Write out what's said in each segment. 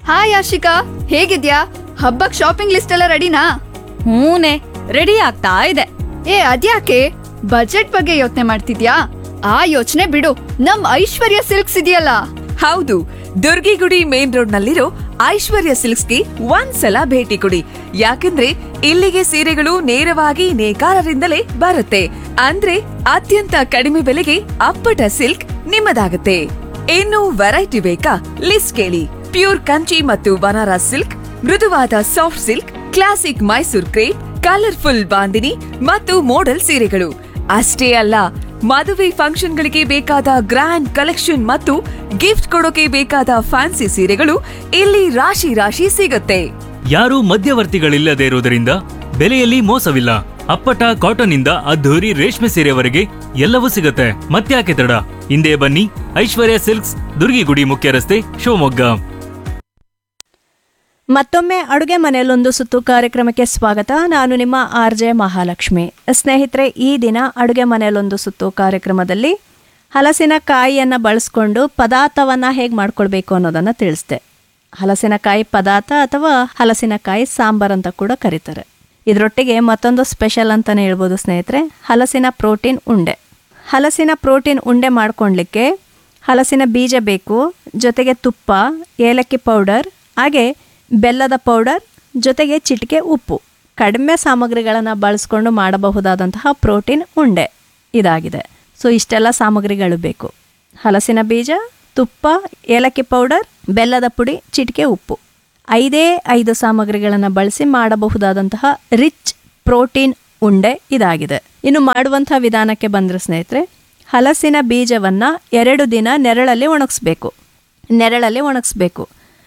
hi Ashika ಹೇಗಿದ್ಯಾ ಹಬ್ಬಕ್ shopping list ಎಲ್ಲ ರೆಡಿನಾ ಹೂನೆ ರೆಡಿ ಆಗ್ತಾ ಇದೆ ಏ ಅದ್ಯಾಕೆ ಬಜೆಟ್ ಬಗ್ಗೆ ಯೋಚನೆ ಮಾಡ್ತಿದ್ಯಾ ಆ ಯೋಚನೆ ಬಿಡು ನಮ್ ಐಶ್ವರ್ಯ ಸಿಲ್ಕ್ಸ್ ಇದೆಯಲ್ಲ ಹೌದು ದುರ್ಗಿಗುಡಿ ಮೇನ್ ರೋಡ್ ನಲ್ಲಿರೋ ಐಶ್ವರ್ಯ ಸಿಲ್ಕ್ಸ್ಗೆ ಒಂದ್ಸಲ ಭೇಟಿ ಕೊಡಿ ಯಾಕಂದ್ರೆ ಇಲ್ಲಿಗೆ ಸೀರೆಗಳು ನೇರವಾಗಿ ನೇಕಾರರಿಂದಲೇ ಬರುತ್ತೆ ಅಂದ್ರೆ ಅತ್ಯಂತ ಕಡಿಮೆ ಬೆಲೆಗೆ ಅಪ್ಪಟ ಸಿಲ್ಕ್ ನಿಮ್ಮದಾಗುತ್ತೆ ಇನ್ನು ವೆರೈಟಿ ಬೇಕಾ ಲಿಸ್ಟ್ ಕೇಳಿ ಪ್ಯೂರ್ ಕಂಚಿ ಮತ್ತು ಬನಾರಸ್ ಸಿಲ್ಕ್ ಮೃದುವಾದ soft silk classic Mysore crepe colourful bandhani ಮತ್ತು ಮೋಡಲ್ ಸೀರೆಗಳು ಅಷ್ಟೇ ಅಲ್ಲ ಮದುವೆ ಫಂಕ್ಷನ್ಗಳಿಗೆ ಬೇಕಾದ ಗ್ರ್ಯಾಂಡ್ ಕಲೆಕ್ಷನ್ ಮತ್ತು ಗಿಫ್ಟ್ ಕೊಡೋಕೆ ಬೇಕಾದ ಫ್ಯಾನ್ಸಿ ಸೀರೆಗಳು ಇಲ್ಲಿ ರಾಶಿ ರಾಶಿ ಸಿಗುತ್ತೆ ಯಾರೂ ಮಧ್ಯವರ್ತಿಗಳಿಲ್ಲದೆ ಇರುವುದರಿಂದ ಬೆಲೆಯಲ್ಲಿ ಮೋಸವಿಲ್ಲ ಅಪ್ಪಟ ಕಾಟನ್ ಇಂದ ಅದ್ಧೂರಿ ರೇಷ್ಮೆ ಸೀರೆವರೆಗೆ ಎಲ್ಲವೂ ಸಿಗುತ್ತೆ ಮತ್ತ್ಯಾಕೆ ತಡ ಹಿಂದೆ ಬನ್ನಿ ಐಶ್ವರ್ಯ ಸಿಲ್ಕ್ಸ್ ದುರ್ಗಿಗುಡಿ ಮುಖ್ಯ ರಸ್ತೆ ಶಿವಮೊಗ್ಗ ಮತ್ತೊಮ್ಮೆ ಅಡುಗೆ ಮನೆಯಲ್ಲೊಂದು ಸುತ್ತು ಕಾರ್ಯಕ್ರಮಕ್ಕೆ ಸ್ವಾಗತ ನಾನು ನಿಮ್ಮ ಆರ್ ಜೆ ಮಹಾಲಕ್ಷ್ಮಿ ಸ್ನೇಹಿತರೆ ಈ ದಿನ ಅಡುಗೆ ಮನೆಯಲ್ಲೊಂದು ಸುತ್ತು ಕಾರ್ಯಕ್ರಮದಲ್ಲಿ ಹಲಸಿನಕಾಯಿಯನ್ನು ಬಳಸ್ಕೊಂಡು ಪದಾರ್ಥವನ್ನು ಹೇಗೆ ಮಾಡ್ಕೊಳ್ಬೇಕು ಅನ್ನೋದನ್ನು ತಿಳಿಸ್ದೆ ಹಲಸಿನಕಾಯಿ ಪದಾರ್ಥ ಅಥವಾ ಹಲಸಿನಕಾಯಿ ಸಾಂಬಾರ್ ಅಂತ ಕೂಡ ಕರೀತಾರೆ ಇದರೊಟ್ಟಿಗೆ ಮತ್ತೊಂದು ಸ್ಪೆಷಲ್ ಅಂತಲೇ ಹೇಳ್ಬೋದು ಸ್ನೇಹಿತರೆ ಹಲಸಿನ ಪ್ರೋಟೀನ್ ಉಂಡೆ ಹಲಸಿನ ಪ್ರೋಟೀನ್ ಉಂಡೆ ಮಾಡ್ಕೊಳ್ಲಿಕ್ಕೆ ಹಲಸಿನ ಬೀಜ ಬೇಕು ಜೊತೆಗೆ ತುಪ್ಪ ಏಲಕ್ಕಿ ಪೌಡರ್ ಹಾಗೆ ಬೆಲ್ಲದ ಪೌಡರ್ ಜೊತೆಗೆ ಚಿಟಿಕೆ ಉಪ್ಪು ಕಡಿಮೆ ಸಾಮಗ್ರಿಗಳನ್ನು ಬಳಸ್ಕೊಂಡು ಮಾಡಬಹುದಾದಂತಹ ಪ್ರೋಟೀನ್ ಉಂಡೆ ಇದಾಗಿದೆ ಸೊ ಇಷ್ಟೆಲ್ಲ ಸಾಮಗ್ರಿಗಳು ಬೇಕು ಹಲಸಿನ ಬೀಜ ತುಪ್ಪ ಏಲಕ್ಕಿ ಪೌಡರ್ ಬೆಲ್ಲದ ಪುಡಿ ಚಿಟಿಕೆ ಉಪ್ಪು ಐದೇ ಐದು ಸಾಮಗ್ರಿಗಳನ್ನು ಬಳಸಿ ಮಾಡಬಹುದಾದಂತಹ ರಿಚ್ ಪ್ರೋಟೀನ್ ಉಂಡೆ ಇದಾಗಿದೆ ಇನ್ನು ಮಾಡುವಂಥ ವಿಧಾನಕ್ಕೆ ಬಂದರೆ ಸ್ನೇಹಿತರೆ ಹಲಸಿನ ಬೀಜವನ್ನು ಎರಡು ದಿನ ನೆರಳಲ್ಲಿ ಒಣಗಿಸ್ಬೇಕು ನೆರಳಲ್ಲಿ ಒಣಗಿಸ್ಬೇಕು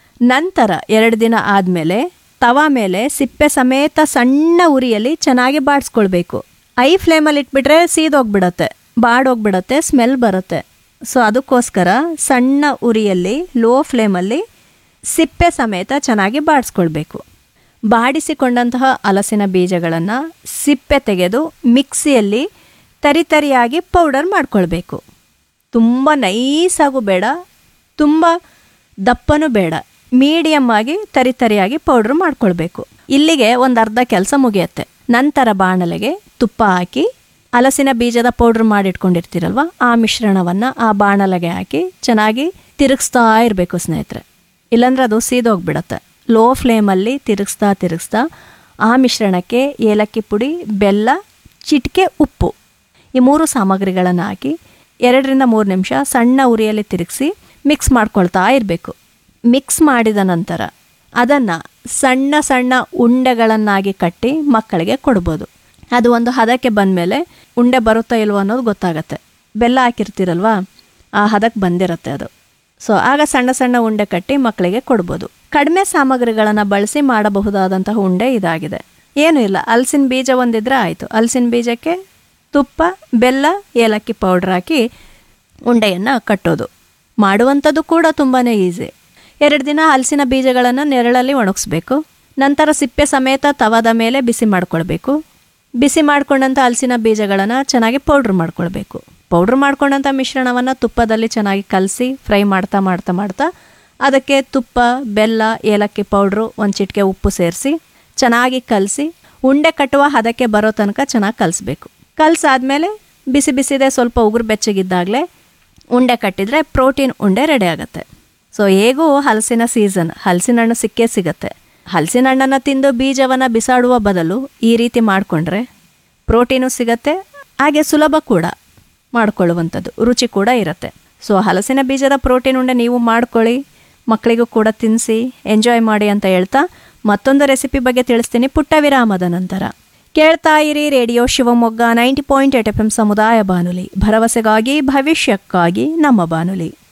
ನಂತರ ಎರಡು ದಿನ ಆದಮೇಲೆ ತವಾ ಮೇಲೆ ಸಿಪ್ಪೆ ಸಮೇತ ಸಣ್ಣ ಉರಿಯಲ್ಲಿ ಚೆನ್ನಾಗಿ ಬಾಡಿಸ್ಕೊಳ್ಬೇಕು ಐ ಫ್ಲೇಮಲ್ಲಿ ಇಟ್ಬಿಟ್ರೆ ಸೀದೋಗ್ಬಿಡತ್ತೆ ಬಾಡೋಗ್ಬಿಡತ್ತೆ ಸ್ಮೆಲ್ ಬರುತ್ತೆ ಸೊ ಅದಕ್ಕೋಸ್ಕರ ಸಣ್ಣ ಉರಿಯಲ್ಲಿ ಲೋ ಫ್ಲೇಮಲ್ಲಿ ಸಿಪ್ಪೆ ಸಮೇತ ಚೆನ್ನಾಗಿ ಬಾಡಿಸ್ಕೊಳ್ಬೇಕು ಬಾಡಿಸಿಕೊಂಡಂತಹ ಹಲಸಿನ ಬೀಜಗಳನ್ನು ಸಿಪ್ಪೆ ತೆಗೆದು ಮಿಕ್ಸಿಯಲ್ಲಿ ತರಿತರಿಯಾಗಿ ಪೌಡರ್ ಮಾಡ್ಕೊಳ್ಬೇಕು ತುಂಬ ನೈಸಾಗೂ ಬೇಡ ತುಂಬ ದಪ್ಪನೂ ಬೇಡ ಮೀಡಿಯಮ್ ಆಗಿ ತರಿತರಿಯಾಗಿ ಪೌಡ್ರ್ ಮಾಡ್ಕೊಳ್ಬೇಕು ಇಲ್ಲಿಗೆ ಒಂದು ಅರ್ಧ ಕೆಲಸ ಮುಗಿಯುತ್ತೆ ನಂತರ ಬಾಣಲೆಗೆ ತುಪ್ಪ ಹಾಕಿ ಹಲಸಿನ ಬೀಜದ ಪೌಡ್ರ್ ಮಾಡಿಟ್ಕೊಂಡಿರ್ತೀರಲ್ವ ಆ ಮಿಶ್ರಣವನ್ನು ಆ ಬಾಣಲೆಗೆ ಹಾಕಿ ಚೆನ್ನಾಗಿ ತಿರುಗಿಸ್ತಾ ಇರಬೇಕು ಸ್ನೇಹಿತರೆ ಇಲ್ಲಾಂದ್ರೆ ಅದು ಸೀದೋಗ್ಬಿಡತ್ತೆ ಲೋ ಫ್ಲೇಮಲ್ಲಿ ತಿರುಗಿಸ್ತಾ ತಿರುಗಿಸ್ತಾ ಆ ಮಿಶ್ರಣಕ್ಕೆ ಏಲಕ್ಕಿ ಪುಡಿ ಬೆಲ್ಲ ಚಿಟಿಕೆ ಉಪ್ಪು ಈ ಮೂರು ಸಾಮಗ್ರಿಗಳನ್ನು ಹಾಕಿ ಎರಡರಿಂದ ಮೂರು ನಿಮಿಷ ಸಣ್ಣ ಉರಿಯಲ್ಲಿ ತಿರುಗಿಸಿ ಮಿಕ್ಸ್ ಮಾಡ್ಕೊಳ್ತಾ ಇರಬೇಕು ಮಿಕ್ಸ್ ಮಾಡಿದ ನಂತರ ಅದನ್ನು ಸಣ್ಣ ಸಣ್ಣ ಉಂಡೆಗಳನ್ನಾಗಿ ಕಟ್ಟಿ ಮಕ್ಕಳಿಗೆ ಕೊಡ್ಬೋದು ಅದು ಒಂದು ಹದಕ್ಕೆ ಬಂದಮೇಲೆ ಉಂಡೆ ಬರುತ್ತಾ ಇಲ್ವೋ ಅನ್ನೋದು ಗೊತ್ತಾಗತ್ತೆ ಬೆಲ್ಲ ಹಾಕಿರ್ತೀರಲ್ವಾ ಆ ಹದಕ್ಕೆ ಬಂದಿರುತ್ತೆ ಅದು ಸೊ ಆಗ ಸಣ್ಣ ಸಣ್ಣ ಉಂಡೆ ಕಟ್ಟಿ ಮಕ್ಕಳಿಗೆ ಕೊಡ್ಬೋದು ಕಡಿಮೆ ಸಾಮಗ್ರಿಗಳನ್ನು ಬಳಸಿ ಮಾಡಬಹುದಾದಂತಹ ಉಂಡೆ ಇದಾಗಿದೆ ಏನೂ ಇಲ್ಲ ಹಲಸಿನ ಬೀಜ ಒಂದಿದ್ರೆ ಆಯಿತು ಹಲಸಿನ ಬೀಜಕ್ಕೆ ತುಪ್ಪ ಬೆಲ್ಲ ಏಲಕ್ಕಿ ಪೌಡ್ರ್ ಹಾಕಿ ಉಂಡೆಯನ್ನು ಕಟ್ಟೋದು ಮಾಡುವಂಥದ್ದು ಕೂಡ ತುಂಬಾ ಈಸಿ ಎರಡು ದಿನ ಹಲಸಿನ ಬೀಜಗಳನ್ನು ನೆರಳಲ್ಲಿ ಒಣಗಿಸ್ಬೇಕು ನಂತರ ಸಿಪ್ಪೆ ಸಮೇತ ತವದ ಮೇಲೆ ಬಿಸಿ ಮಾಡ್ಕೊಳ್ಬೇಕು ಬಿಸಿ ಮಾಡ್ಕೊಂಡಂಥ ಹಲಸಿನ ಬೀಜಗಳನ್ನು ಚೆನ್ನಾಗಿ ಪೌಡ್ರ್ ಮಾಡ್ಕೊಳ್ಬೇಕು ಪೌಡ್ರ್ ಮಾಡ್ಕೊಂಡಂಥ ಮಿಶ್ರಣವನ್ನು ತುಪ್ಪದಲ್ಲಿ ಚೆನ್ನಾಗಿ ಕಲಸಿ ಫ್ರೈ ಮಾಡ್ತಾ ಮಾಡ್ತಾ ಮಾಡ್ತಾ ಅದಕ್ಕೆ ತುಪ್ಪ ಬೆಲ್ಲ ಏಲಕ್ಕಿ ಪೌಡ್ರು ಒಂದು ಚಿಟಿಕೆ ಉಪ್ಪು ಸೇರಿಸಿ ಚೆನ್ನಾಗಿ ಕಲಸಿ ಉಂಡೆ ಕಟ್ಟುವ ಹದಕ್ಕೆ ಬರೋ ತನಕ ಚೆನ್ನಾಗಿ ಕಲಿಸ್ಬೇಕು ಕಲಸಾದ್ಮೇಲೆ ಬಿಸಿ ಬಿಸಿದೆ ಸ್ವಲ್ಪ ಉಗುರು ಬೆಚ್ಚಗಿದ್ದಾಗಲೇ ಉಂಡೆ ಕಟ್ಟಿದರೆ ಪ್ರೋಟೀನ್ ಉಂಡೆ ರೆಡಿ ಆಗುತ್ತೆ ಸೊ ಹೇಗೂ ಹಲಸಿನ ಸೀಸನ್ ಹಲಸಿನ ಹಣ್ಣು ಸಿಕ್ಕೇ ಸಿಗುತ್ತೆ ಹಲಸಿನ ಹಣ್ಣನ್ನು ತಿಂದು ಬೀಜವನ್ನು ಬಿಸಾಡುವ ಬದಲು ಈ ರೀತಿ ಮಾಡಿಕೊಂಡ್ರೆ ಪ್ರೋಟೀನು ಸಿಗತ್ತೆ ಹಾಗೆ ಸುಲಭ ಕೂಡ ಮಾಡ್ಕೊಳ್ಳುವಂಥದ್ದು ರುಚಿ ಕೂಡ ಇರುತ್ತೆ ಸೊ ಹಲಸಿನ ಬೀಜದ ಪ್ರೋಟೀನ್ ಉಂಡೆ ನೀವು ಮಾಡ್ಕೊಳ್ಳಿ ಮಕ್ಕಳಿಗೂ ಕೂಡ ತಿನ್ನಿಸಿ ಎಂಜಾಯ್ ಮಾಡಿ ಅಂತ ಹೇಳ್ತಾ ಮತ್ತೊಂದು ರೆಸಿಪಿ ಬಗ್ಗೆ ತಿಳಿಸ್ತೀನಿ ಪುಟ್ಟ ವಿರಾಮದ ನಂತರ ಕೇಳ್ತಾ ಇರಿ radio Shivamogga ninety point eight F M ಸಮುದಾಯ ಬಾನುಲಿ ಭರವಸೆಗಾಗಿ ಭವಿಷ್ಯಕ್ಕಾಗಿ ನಮ್ಮ ಬಾನುಲಿ